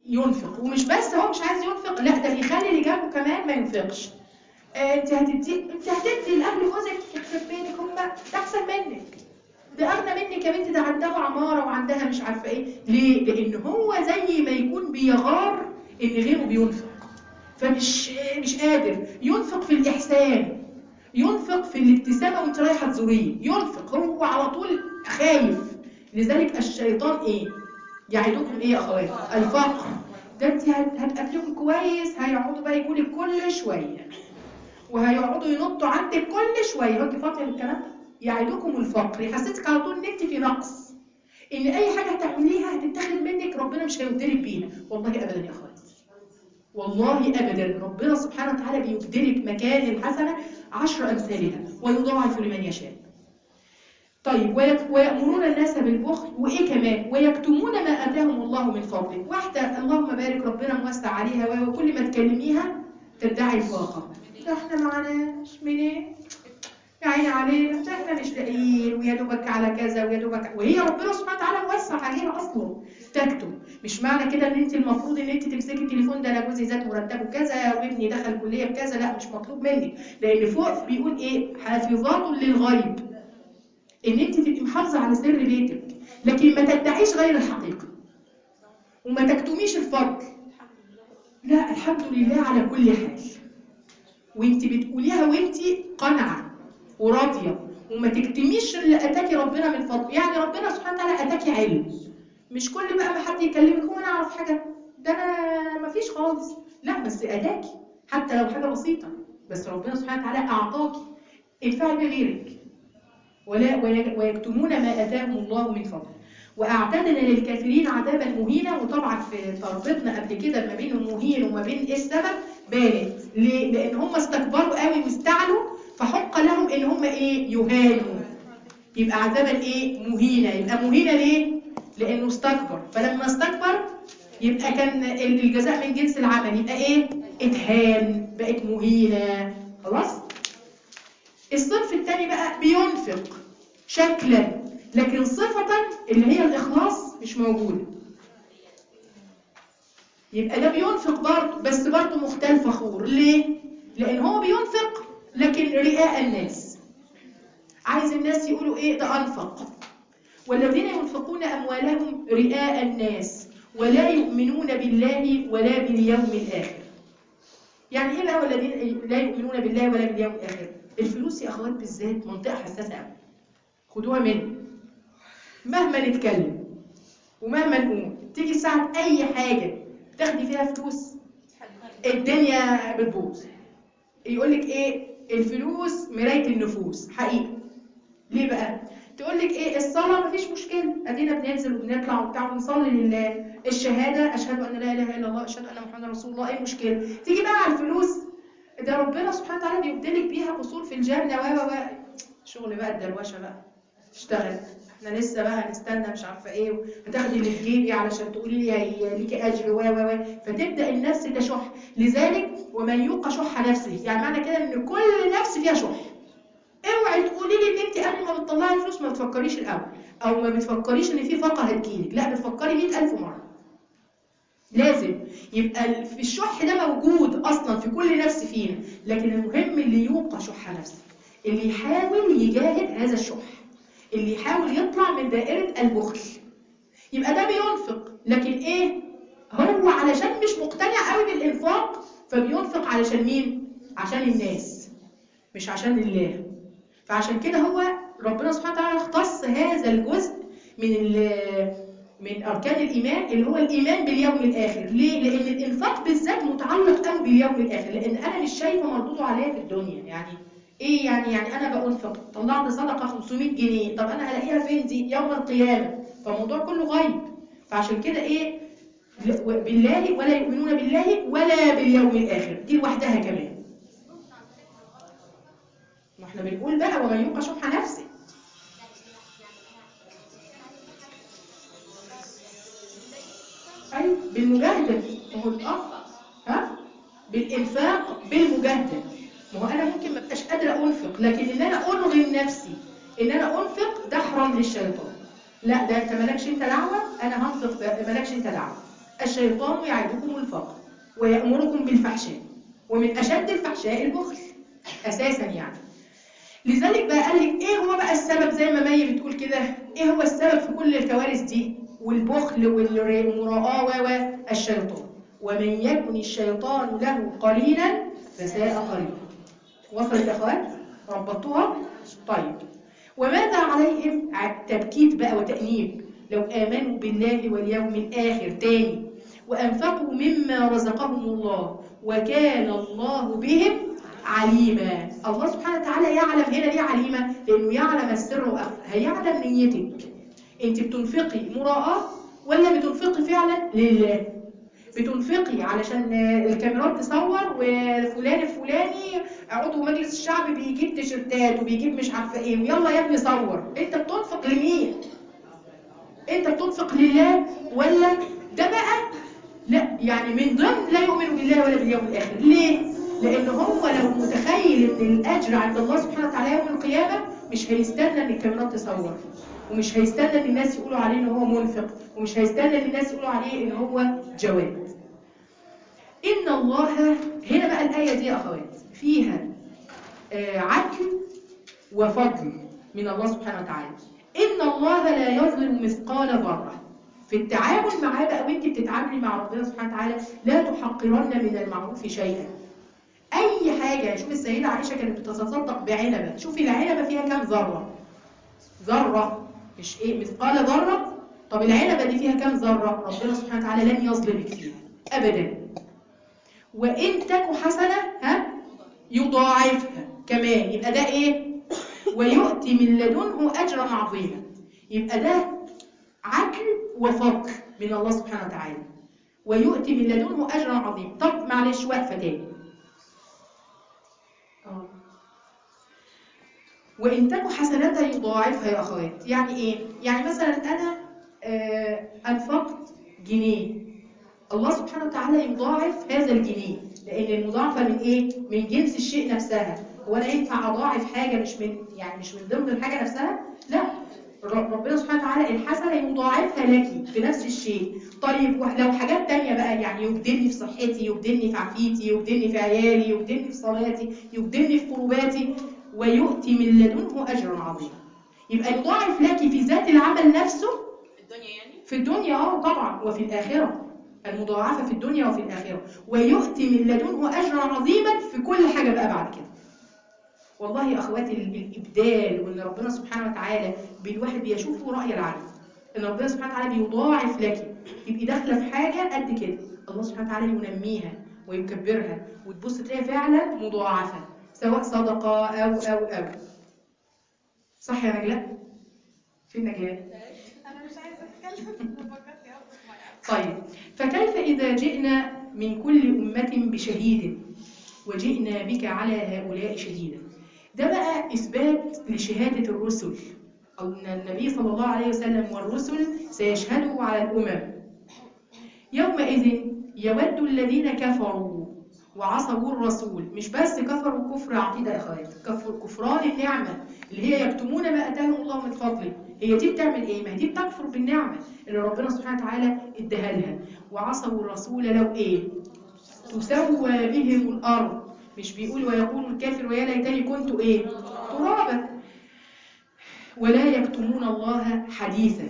ينفق ومش بس هو مش عايز ينفق لا ده بيخلي اللي جنبه كمان ما ينفقش آه، انت هتدي انت هتدي لاهل جوزك يخرب بيتك هم ده احسن منك ده اغنى منك يا بنتي ده عندها عماره وعندها مش عارفه ايه ليه لان هو زي ما يكون بيغار ان غيره بينفق فمش مش قادر ينفق في الاحسان ينفق في الابتسامه وانت رايحه تزوريه ينفق هو على طول خايف لذلك الشيطان ايه يعدكم ايه يا اخوات الفقر ده انت هت- هتقابليهم كويس هيقعدوا بقى يقولك كل شويه وهيقعدوا ينطوا عندك كل شويه هو انت فاضيه للكلام ده يعدكم الفقر يحسسك على طول ان انت في نقص ان اي حاجه هتعمليها هتتاخد منك ربنا مش هيبدلك بيها والله ابدا يا اخوات والله ابدا ربنا سبحانه وتعالى بيبدلك مكان الحسنه عشر امثالها ويضاعف لمن يشاء طيب ويك- ويأمرون الناس بالبخل وإيه كمان ويكتمون ما آتاهم الله من فضله واحدة اللهم بارك ربنا موسع عليها وكل ما تكلميها تدعي الفاقة ده احنا معناش منين يا عيني علينا ده احنا مش لاقيين ويا دوبك على كذا ويا دوبك وهي ربنا سبحانه وتعالى موسع عليها اصلا تكتم مش معنى كده ان انت المفروض ان انت تمسكي التليفون ده انا جوزي زاد مرتبه كذا وابني دخل كليه بكذا لا مش مطلوب منك لان فوق بيقول ايه حافظات للغيب ان انت تبقي محافظه على سر بيتك لكن ما تدعيش غير الحقيقه وما تكتميش الفضل لا الحمد لله على كل حال وانت بتقوليها وانت قنعه وراضيه وما تكتميش اللي اتاكي ربنا من فضله يعني ربنا سبحانه وتعالى اتاكي علم مش كل بقى ما حد يكلمك هو انا اعرف حاجه ده انا ما فيش خالص لا بس اتاكي حتى لو حاجه بسيطه بس ربنا سبحانه وتعالى اعطاكي انفعي بغيرك ولا ولا- ويكتمون ما اتاهم الله من فضله واعتدنا للكافرين عذابا مهينا وطبعا في تربطنا قبل كده ما بين مهين وما بين ايه السبب بانت ليه؟ لان هم استكبروا قوي واستعلوا فحق لهم ان هم ايه يهانوا يبقى عذابا ايه مهينه يبقى مهينه ليه لانه استكبر فلما استكبر يبقى كان ال- الجزاء من جنس العمل يبقى ايه اتهان بقت مهينه خلاص الصنف الثاني بقى بينفق شكلا لكن صفة اللي هي الإخلاص مش موجودة يبقى ده بينفق برضه بس برضه مختل فخور ليه؟ لأن هو بينفق لكن رئاء الناس عايز الناس يقولوا إيه ده أنفق والذين ينفقون أموالهم رئاء الناس ولا يؤمنون بالله ولا باليوم الآخر يعني ايه بقى والذين لا يؤمنون بالله ولا باليوم الاخر الفلوس يا اخوات بالذات منطقه حساسه قوي خدوها مني مهما نتكلم ومهما نقول تيجي ساعه اي حاجه تاخدي فيها فلوس الدنيا بتبوظ يقول لك ايه الفلوس مرايه النفوس حقيقي ليه بقى تقول لك ايه الصلاه مفيش مشكله ادينا بننزل وبنطلع وبتاع ونصلي لله الشهاده اشهد ان لا اله الا الله اشهد ان محمدا رسول الله ايه المشكله تيجي بقى على الفلوس ده ربنا سبحانه وتعالى بيبدلك بيها قصور في الجنه و و و شغل بقى الدروشه بقى اشتغل احنا لسه بقى هنستنى مش عارفه ايه هتاخدي اللي في جيبي علشان تقولي لي هي ليكي اجر و و و فتبدا النفس تشح لذلك ومن يوق شح نفسه يعني معنى كده ان كل نفس فيها شح اوعي تقولي لي ان انت قبل ما بتطلعي فلوس ما بتفكريش الاول او ما بتفكريش ان في فقره هتجيلك لا بتفكري 100000 مره لازم يبقى ال- في الشح ده موجود اصلا في كل نفس فينا لكن المهم اللي يوقى شح نفسه اللي يحاول يجاهد هذا الشح اللي يحاول يطلع من دائره البخل يبقى ده بينفق لكن ايه هو علشان مش مقتنع قوي بالانفاق فبينفق علشان مين عشان الناس مش عشان الله فعشان كده هو ربنا سبحانه وتعالى اختص هذا الجزء من ال- من اركان الايمان اللي هو الايمان باليوم الاخر ليه لان الانفاق بالذات متعلق قوي باليوم الاخر لان انا مش شايفه مردوده عليا في الدنيا يعني ايه يعني يعني انا بانفق طلعت صدقه 500 جنيه طب انا هلاقيها فين دي يوم القيامه فالموضوع كله غيب فعشان كده ايه ل- بالله ولا يؤمنون بالله ولا باليوم الاخر دي لوحدها كمان ما احنا بنقول بقى ومن يوق شح نفسه ايوه بالمجاهده ما هو الأب ها بالانفاق بالمجاهده ما هو انا ممكن ما ابقاش قادره انفق لكن ان انا ارغم نفسي ان انا انفق ده حرام للشيطان لا ده انت مالكش انت دعوه انا هنفق ب- مالكش انت دعوه الشيطان يعدكم الفقر ويأمركم بالفحشاء ومن أشد الفحشاء البخل أساسا يعني لذلك بقى قال لك ايه هو بقى السبب زي ما مي بتقول كده ايه هو السبب في كل الكوارث دي والبخل والمراءة و الشيطان ومن يكن الشيطان له قليلا فساء قليلا وصلت يا اخوات ربطوها طيب وماذا عليهم تبكيت بقى وتأنيب لو آمنوا بالله واليوم الآخر تاني وأنفقوا مما رزقهم الله وكان الله بهم عليما الله سبحانه وتعالى يعلم هنا ليه عليما لأنه يعلم السر وأخفى هيعلم نيتك انت بتنفقي مراءة ولا بتنفقي فعلا لله بتنفقي علشان الكاميرات تصور وفلان الفلاني عضو مجلس الشعب بيجيب تيشيرتات وبيجيب مش عارفه ايه ويلا يا ابني صور انت بتنفق لمين انت بتنفق لله ولا ده بقى لا يعني من ضمن لا يؤمن بالله ولا باليوم الاخر ليه لان هو لو متخيل ان الاجر عند الله سبحانه وتعالى يوم القيامه مش هيستنى ان الكاميرات تصور ومش هيستنى ان الناس يقولوا عليه ان هو منفق ومش هيستنى ان الناس يقولوا عليه ان هو جواد إن الله هنا بقى الآية دي يا أخوات فيها آه عدل وفضل من الله سبحانه وتعالى إن الله لا يظلم مثقال ذرة في التعامل معاه بقى وانت بتتعاملي مع ربنا سبحانه وتعالى لا تحقرن من المعروف شيئا أي حاجة شوف السيدة عائشة كانت بتتصدق بعنبة شوفي العنبة فيها كام ذرة ذرة مش إيه مثقال ذرة طب العنبة دي فيها كام ذرة ربنا سبحانه وتعالى لن يظلمك فيها أبداً وإن تك حسنة ها يضاعفها كمان يبقى ده إيه ويؤتي من لدنه أجرا عظيما يبقى ده عدل وفضل من الله سبحانه وتعالى ويؤتي من لدنه أجرا عظيما طب معلش وقفة تاني وإن تك حسنة يضاعفها يا أخوات يعني إيه؟ يعني مثلا أنا آه أنفقت جنيه الله سبحانه وتعالى يضاعف هذا الجنيه لان المضاعفه من ايه من جنس الشيء نفسها هو انا ينفع اضاعف حاجه مش من يعني مش من ضمن الحاجه نفسها لا ربنا سبحانه وتعالى الحسنه يضاعفها لك في نفس الشيء طيب لو حاجات تانية بقى يعني يبدلني في صحتي يبدلني في عافيتي يبدلني في عيالي يبدلني في صلاتي يبدلني في قرباتي ويؤتي من لدنه اجرا عظيما يبقى يضاعف لك في ذات العمل نفسه الدنيا يعني في الدنيا اه طبعا وفي الاخره المضاعفة في الدنيا وفي الآخرة ويؤتي من لدنه أجرا عظيما في كل حاجة بقى بعد كده والله يا أخواتي الإبدال وإن ربنا سبحانه وتعالى بالواحد بيشوفه رأي العين إن ربنا سبحانه وتعالى بيضاعف لك تبقي داخلة في حاجة قد كده الله سبحانه وتعالى ينميها ويكبرها وتبص تلاقيها فعلا مضاعفة سواء صدقة أو أو أو صح يا نجلاء؟ فين نجلاء؟ انا مش عايزه اتكلم فكرت يا طيب فكيف إذا جئنا من كل أمة بشهيد وجئنا بك على هؤلاء شهيدا ده بقى إثبات لشهادة الرسل أن النبي صلى الله عليه وسلم والرسل سيشهدوا على الأمم يومئذ يود الذين كفروا وعصوا الرسول مش بس كفروا كفر عقيدة يا أخوات كفر كفران النعمة اللي هي يكتمون ما أتاهم الله من فضله هي دي بتعمل إيه؟ ما هي دي بتكفر بالنعمة اللي ربنا سبحانه وتعالى اداها لها وعصوا الرسول لو إيه؟ تسوى بهم الأرض مش بيقول ويقول الكافر ويا ليتني كنت إيه؟ ترابا ولا يكتمون الله حديثا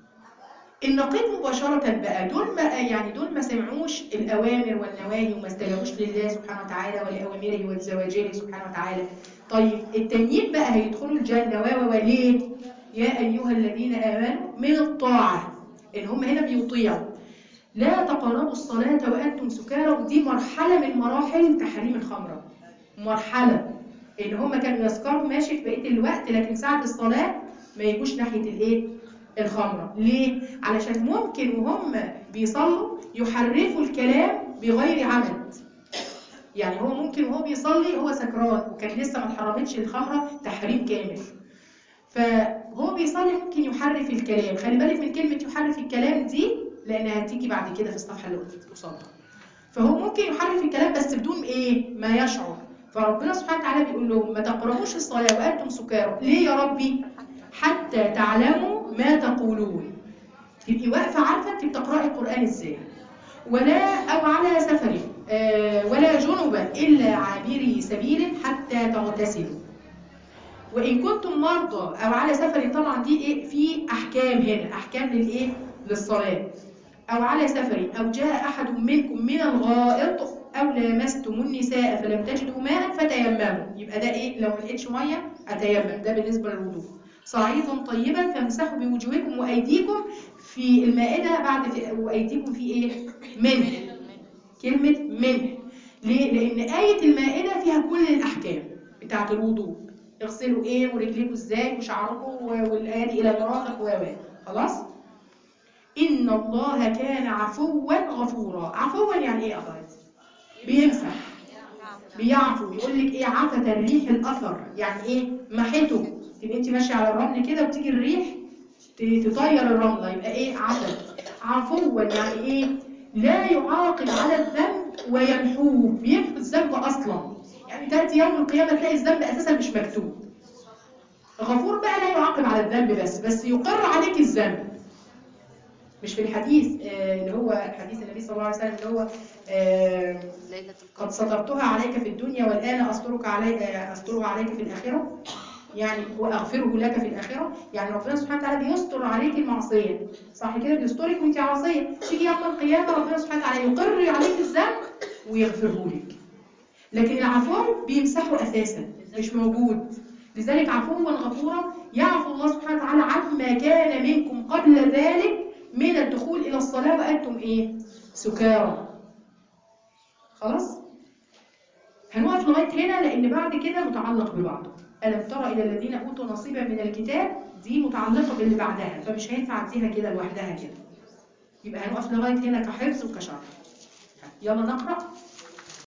النقيض مباشرة بقى دول ما يعني دول ما سمعوش الأوامر والنواهي وما استجابوش لله سبحانه وتعالى ولأوامره والزواجره سبحانه وتعالى طيب التانيين بقى هيدخلوا الجنة و وليه يا أيها الذين آمنوا من الطاعة إن هم هنا بيطيعوا لا تقربوا الصلاة وأنتم سكارى ودي مرحلة من مراحل تحريم الخمرة مرحلة إن هم كانوا يسكروا ماشي في بقية الوقت لكن ساعة الصلاة ما يجوش ناحية الإيه؟ الخمرة ليه؟ علشان ممكن وهم بيصلوا يحرفوا الكلام بغير عمد يعني هو ممكن وهو بيصلي هو سكران وكان لسه ما اتحرمتش الخمرة تحريم كامل فهو بيصلي ممكن يحرف الكلام خلي بالك من كلمة يحرف الكلام دي لأنها هتيجي بعد كده في الصفحة اللي قصادها فهو ممكن يحرف الكلام بس بدون إيه؟ ما يشعر فربنا سبحانه وتعالى بيقول لهم ما تقربوش الصلاة وأنتم سكارى ليه يا ربي؟ حتى تعلموا ما تقولون تبقي واقفة عارفة انت بتقرأي القرآن ازاي ولا أو على سفر آه، ولا جنبا إلا عابري سبيل حتى تغتسلوا وإن كنتم مرضى أو على سفر طبعا دي إيه في أحكام هنا أحكام للإيه للصلاة أو على سفر أو جاء أحد منكم من الغائط أو لامستم النساء فلم تجدوا ماء فتيمموا يبقى ده إيه لو ما لقيتش مية أتيمم ده بالنسبة للوضوء صعيد طيبا فامسحوا بوجوهكم وأيديكم في المائدة بعد في وأيديكم في إيه منه كلمة منه ليه؟ لأن آية المائدة فيها كل الأحكام بتاعة الوضوء اغسلوا إيه ورجليكم إزاي وشعركم والآيات إلى المرافق و و. خلاص؟ إن الله كان عفوا غفورا عفوا يعني إيه يا أخوات؟ بيمسح بيعفو بيقول لك إيه عفت الريح الأثر يعني إيه محته تبقى أنت ماشية على الرمل كده وتيجي الريح ت- تطير الرملة يبقى إيه عفت عفوا يعني إيه لا يعاقب على الذنب ويمحوه بيمحو الذنب أصلا يعني تأتي يوم القيامة تلاقي الذنب أساسا مش مكتوب غفور بقى لا يعاقب على الذنب بس بس يقر عليك الذنب مش في الحديث آه، اللي هو حديث النبي صلى الله عليه وسلم اللي هو آه، ليلة قد القدر سترتها عليك في الدنيا والآن أسترك علي آه، أسترها عليك في الآخرة يعني وأغفره لك في الآخرة يعني ربنا سبحانه وتعالى بيستر عليك المعصية صح كده بيسترك وانت عاصية تيجي يوم القيامة ربنا سبحانه وتعالى يقر عليك الذنب ويغفره لك لكن العفو بيمسحه أساسا مش موجود لذلك عفوا غفورا يعفو الله سبحانه وتعالى عما كان منكم قبل ذلك من الدخول إلى الصلاة وأنتم إيه؟ سكارى خلاص؟ هنقف لغاية هنا لأن بعد كده متعلق ببعضه ألم ترى إلى الذين أوتوا نصيبا من الكتاب دي متعلقة باللي بعدها فمش هينفع أديها كده لوحدها كده يبقى هنقف لغاية هنا كحفظ وكشرح يلا نقرأ